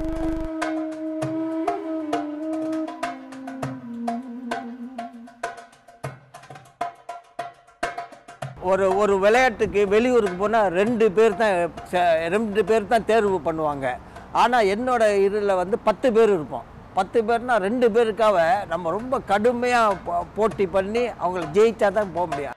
ஒரு ஒரு விளையாட்டுக்கு வெளியூருக்கு போனால் ரெண்டு பேர் தான் ச- ரெண்டு பேர் தான் தேர்வு பண்ணுவாங்க ஆனால் என்னோட இதில் வந்து பத்து பேர் இருப்போம் பத்து பேர்னா ரெண்டு பேருக்காக நம்ம ரொம்ப கடுமையாக போட்டி பண்ணி அவங்கள ஜெயிச்சா தான் போக முடியும்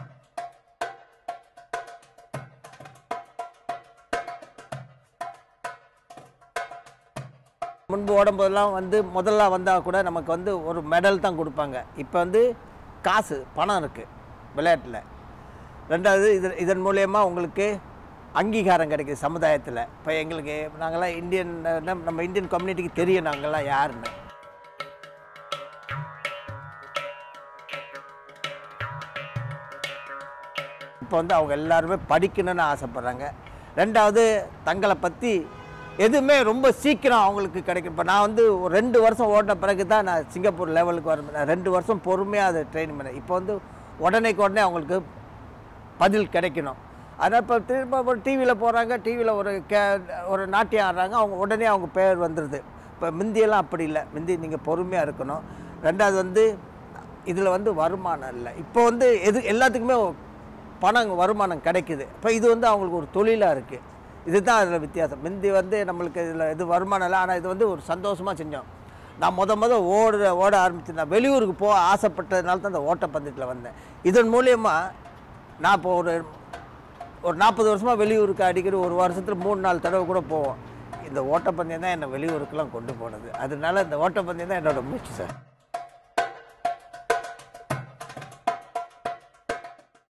முன்பு ஓடும்போதெல்லாம் வந்து முதல்ல வந்தால் கூட நமக்கு வந்து ஒரு மெடல் தான் கொடுப்பாங்க இப்போ வந்து காசு பணம் இருக்குது விளையாட்டில் ரெண்டாவது இது இதன் மூலயமா உங்களுக்கு அங்கீகாரம் கிடைக்குது சமுதாயத்தில் இப்போ எங்களுக்கு நாங்கள்லாம் இந்தியன் நம்ம- நம்ம இந்தியன் கம்யூனிட்டிக்கு தெரியும் நாங்கள்லாம் யாருன்னு இப்போ வந்து அவங்க எல்லாருமே படிக்கணும்னு ஆசைப்பட்றாங்க ரெண்டாவது தங்களை பற்றி எதுவுமே ரொம்ப சீக்கிரம் அவங்களுக்கு கிடைக்கும் இப்போ நான் வந்து ஒரு ரெண்டு வருஷம் ஓடின பிறகு தான் நான் சிங்கப்பூர் லெவலுக்கு வர நான் ரெண்டு வருஷம் பொறுமையாக அதை ட்ரெயின் பண்ணேன் இப்போ வந்து உடனேக்கு உடனே அவங்களுக்கு பதில் கிடைக்கணும் அதனால் இப்போ திரும்ப ஒரு டிவியில் போகிறாங்க டிவியில் ஒரு கே ஒரு நாட்டியம் ஆடுறாங்க அவங்க உடனே அவங்க பேர் வந்துடுது இப்போ முந்தியெல்லாம் அப்படி இல்லை முந்தி நீங்கள் பொறுமையாக இருக்கணும் ரெண்டாவது வந்து இதில் வந்து வருமானம் இல்லை இப்போ வந்து எது எல்லாத்துக்குமே பணம் வருமானம் கிடைக்குது இப்போ இது வந்து அவங்களுக்கு ஒரு தொழிலாக இருக்குது இதுதான் அதில் வித்தியாசம் முந்தி வந்து நம்மளுக்கு இதில் இது வருமானம் இல்லை ஆனால் இது வந்து ஒரு சந்தோஷமாக செஞ்சோம் நான் முத முத ஓட ஓட ஆரம்பிச்சு நான் வெளியூருக்கு போக ஆசைப்பட்டதுனால தான் இந்த ஓட்டப்பந்தயத்தில் வந்தேன் இதன் மூலயமா நான் இப்போ ஒரு ஒரு நாற்பது வருஷமாக வெளியூருக்கு அடிக்கடி ஒரு வருஷத்தில் மூணு நாலு தடவை கூட போவோம் இந்த ஓட்டப்பந்தயம் தான் என்னை வெளியூருக்கெல்லாம் கொண்டு போனது அதனால இந்த ஓட்டப்பந்தயம் தான் என்னோட மூச்சு சார்